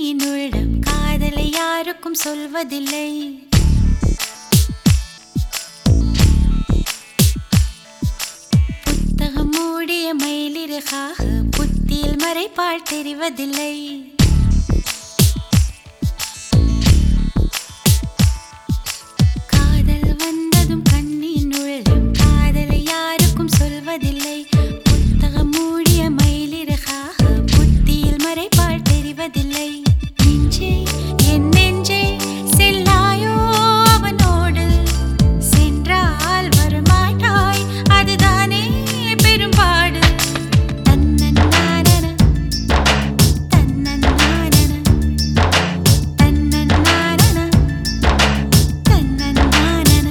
கண்ணின் உள்ளம் காதலை யாருக்கும் சொல்வதில்லை புத்தகம் மூடிய மயிலிறகாக புத்தியில் மறைப்பாள் தெரிவதில்லை காதல் வந்ததும் கண்ணின் உள்ளம் காதலை யாருக்கும் சொல்வதில்லை புத்தகம் மூடிய மயிலிறகாக புத்தியில் மறைப்பாள் தெரிவதில்லை நெஞ்சே என் நெஞ்சே செல்லாயோ அவனோடு சென்றால் வரமாட்டாய் அதுதானே பெரும்பாடு தன்னன்னானன தன்னன்னானன தன்னன்னானன தன்னன்னானன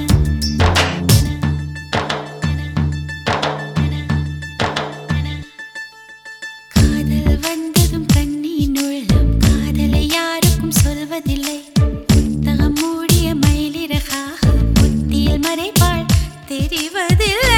காதல் வந்ததும் கண்ணின் உள்ளம் காதலை யாருக்கும் சொல்வதில்லை புத்தகம் மூடிய மயிலிறகாக புத்தியில் மறைப்பாள் தெரிவதில்லை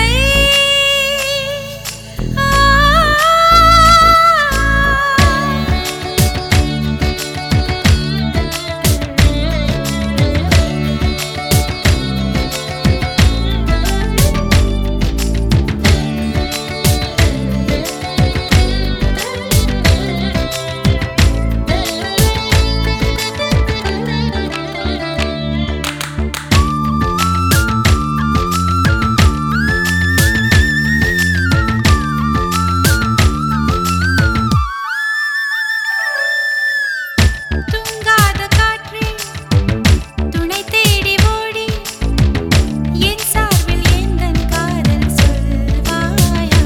தூங்காத காற்றே துணை தேடி ஓடி என் சார்பில் எந்தன் காதல் சொல்வாயா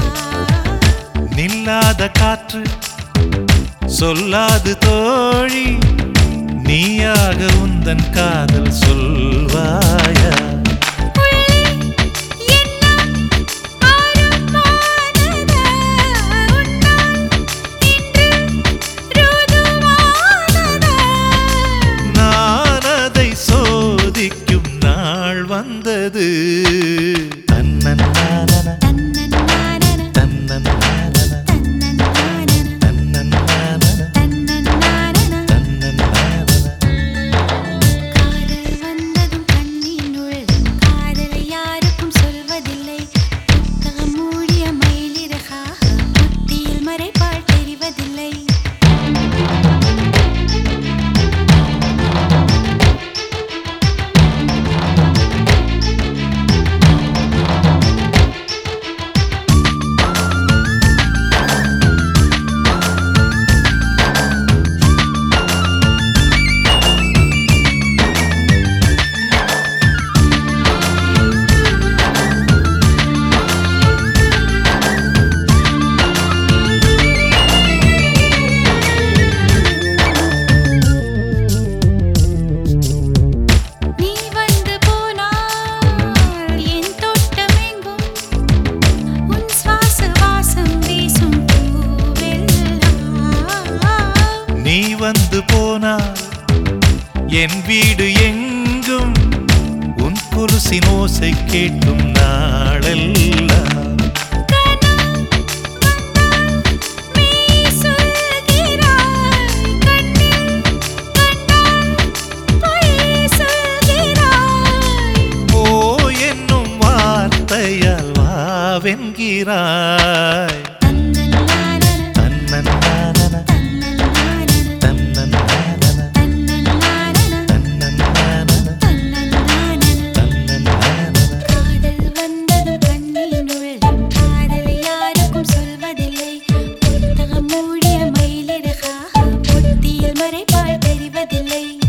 நில்லாத காற்று சொல்லாது தோழி நீயாக உந்தன் காதல் சொல்வாயா உள்ளே எண்ணம் ஆரம்பமானதா உன்னால் இன்று ருதுவானதா நான் அதை சோதிக்கும் நாள் வந்தது தன்னன்னானன, தன்னன்னானன தன்னன்னானன, தன்னன்னானன தன்னன்னானன, தன்னன்னானன தன்னன்னானன. காதல் வந்ததும் கண்ணின் உள்ளம் காதலை யாருக்கும் சொல்வதில்லை புத்தகம் மூடிய மயிலிறகாக புத்தியில் மறைப்பாள் தெரிவதில்லை நீ வந்து போனால் என் தோட்டமெங்கும் உன் சுவாச வாசம் வீசும் பூவெல்லாம் நீ வந்து போனால் என் வீடு எங்கும் உன் கொலுசின் ஓசை கேட்கும் நாளெல்லாம் மெய் சொல்கிறாய் கண்ணில் கண்டால் பொய் சொல்கிறாய் ஓ என்னும் வார்த்தையால் வாவென்கிறாய் தன்னன்னானன தன்னன்னானன, தன்னன்னானன தன்னன்னானன, தன்னன்னானன தன்னன்னானன, தன்னன்னானன தன்னன்னானன. காதல் வந்தது கண்ணின் உள்ளம் காதலை யாருக்கும் சொல்வதில்லை புத்தகம் மூடிய மயிலிறகாக புத்தியில் மறைப்பாள் தெரிவதில்லை